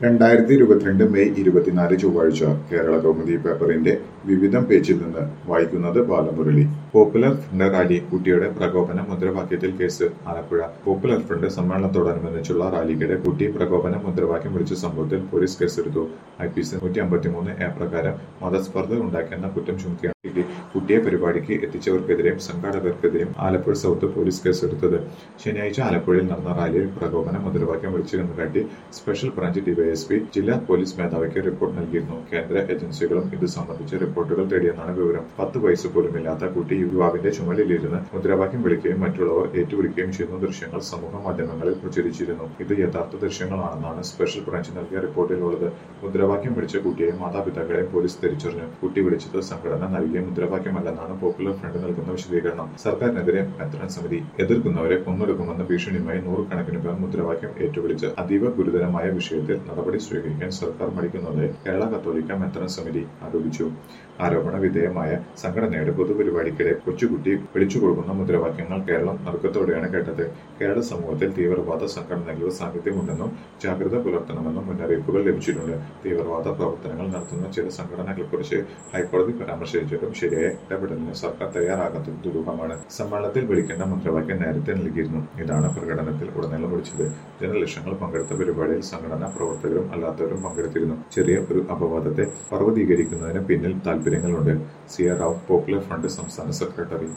രണ്ടായിരത്തി ഇരുപത്തിരണ്ട് മെയ് ഇരുപത്തിനാല് ചൊവ്വാഴ്ച കേരള കൗമുദി പേപ്പറിന്റെ വിവിധം പേജിൽ നിന്ന് വായിക്കുന്നത് ബാലമുരളി പോപ്പുലർ ഫ്രണ്ട് റാലി കുട്ടിയുടെ പ്രകോപന മുദ്രാവാക്യത്തിൽ കേസ് ആലപ്പുഴ പോപ്പുലർ ഫ്രണ്ട് സമ്മേളനത്തോടനുബന്ധിച്ചുള്ള റാലിക്കിടെ കുട്ടി പ്രകോപന മുദ്രാവാക്യം വിളിച്ച സംഭവത്തിൽ പോലീസ് കേസെടുത്തു ഐ പി സി നൂറ്റി അമ്പത്തിമൂന്ന് എ പ്രകാരം മതസ്പർദ്ധ ഉണ്ടാക്കിയെന്ന കുറ്റം ചുമത്തിയാണ് ഇടി കുട്ടിയെ പരിപാടിക്ക് എത്തിച്ചവർക്കെതിരെയും സംഘാടകർക്കെതിരെയും ആലപ്പുഴ സൗത്ത് പോലീസ് കേസെടുത്തത് ശനിയാഴ്ച ആലപ്പുഴയിൽ നടന്ന റാലിയിൽ പ്രകോപന മുദ്രാവാക്യം വിളിച്ചു കണ്ടുകാട്ടി സ്പെഷ്യൽ ബ്രാഞ്ച് ഡിവൈഎസ്പി ജില്ലാ പോലീസ് മേധാവിക്ക് റിപ്പോർട്ട് നൽകിയിരുന്നു കേന്ദ്ര ഏജൻസികളും ഇത് സംബന്ധിച്ച് റിപ്പോർട്ടുകൾ തേടിയെന്നാണ് വിവരം പത്ത് വയസ്സ് പോലുമില്ലാത്ത കുട്ടി യുവാവിന്റെ ചുമലിലിരുന്ന് മുദ്രാവാക്യം വിളിക്കുകയും മറ്റുള്ളവർ ഏറ്റുവിളിക്കുകയും ചെയ്യുന്ന ദൃശ്യങ്ങൾ സമൂഹ മാധ്യമങ്ങളിൽ പ്രചരിച്ചിരുന്നു ഇത് യഥാർത്ഥ ദൃശ്യങ്ങളാണെന്നാണ് സ്പെഷ്യൽ ബ്രാഞ്ച് നൽകിയ റിപ്പോർട്ടിലുള്ളത് മുദ്രാവാക്യം വിളിച്ച കുട്ടിയെയും മാതാപിതാക്കളെയും പോലീസ് തിരിച്ചറിഞ്ഞു കുട്ടി വിളിച്ചത് സംഘടന നൽകിയ മുദ്രാവാക്യമല്ലെന്നാണ് പോപ്പുലർ ഫ്രണ്ട് നൽകുന്ന വിശദീകരണം സർക്കാരിനെതിരെ മെത്രാൻ സമിതി എതിർക്കുന്നവരെ കൊന്നൊടുക്കുമെന്ന ഭീഷണിയുമായി നൂറുകണക്കിന് പേർ മുദ്രാവാക്യം ഏറ്റുവിളിച്ച് അതീവ ഗുരുതരമായ വിഷയത്തിൽ നടപടി സ്വീകരിക്കാൻ സർക്കാർ മടിക്കുന്നതായി കേരള കത്തോലിക്ക മെത്രാൻ സമിതി ആരോപിച്ചു ആരോപണ വിധേയമായ സംഘടനയുടെ പൊതുപരിപാടിക്കിടെ കൊച്ചുകുട്ടി വിളിച്ചു കൊടുക്കുന്ന മുദ്രാവാക്യങ്ങൾ കേരളം നറുക്കത്തോടെയാണ് കേട്ടത് കേരള സമൂഹത്തിൽ തീവ്രവാദ സംഘടനകളുടെ സാന്നിധ്യമുണ്ടെന്നും ജാഗ്രത പുലർത്തണമെന്നും മുന്നറിയിപ്പുകൾ ലഭിച്ചിട്ടുണ്ട് തീവ്രവാദ പ്രവർത്തനങ്ങൾ നടത്തുന്ന ചില സംഘടനകളെക്കുറിച്ച് ഹൈക്കോടതി പരാമർശിച്ചിട്ടും ശരിയായ ഇടപെടലിന് സർക്കാർ തയ്യാറാകാത്തത് ദുരൂഹമാണ് സമ്മേളനത്തിൽ വിളിക്കേണ്ട മുദ്രാവാക്യം നേരത്തെ നൽകിയിരുന്നു ഇതാണ് പ്രകടനത്തിൽ ഉടനീളം വിളിച്ചത് ജനലക്ഷങ്ങൾ പങ്കെടുത്ത പരിപാടിയിൽ സംഘടനാ പ്രവർത്തകരും അല്ലാത്തവരും പങ്കെടുത്തിരുന്നു ചെറിയ ഒരു അപവാദത്തെ പർവ്വതീകരിക്കുന്നതിന് പിന്നിൽ താല്പര്യങ്ങളുണ്ട് C R Rao popular front സംസ്ഥാന സെക്രട്ടറി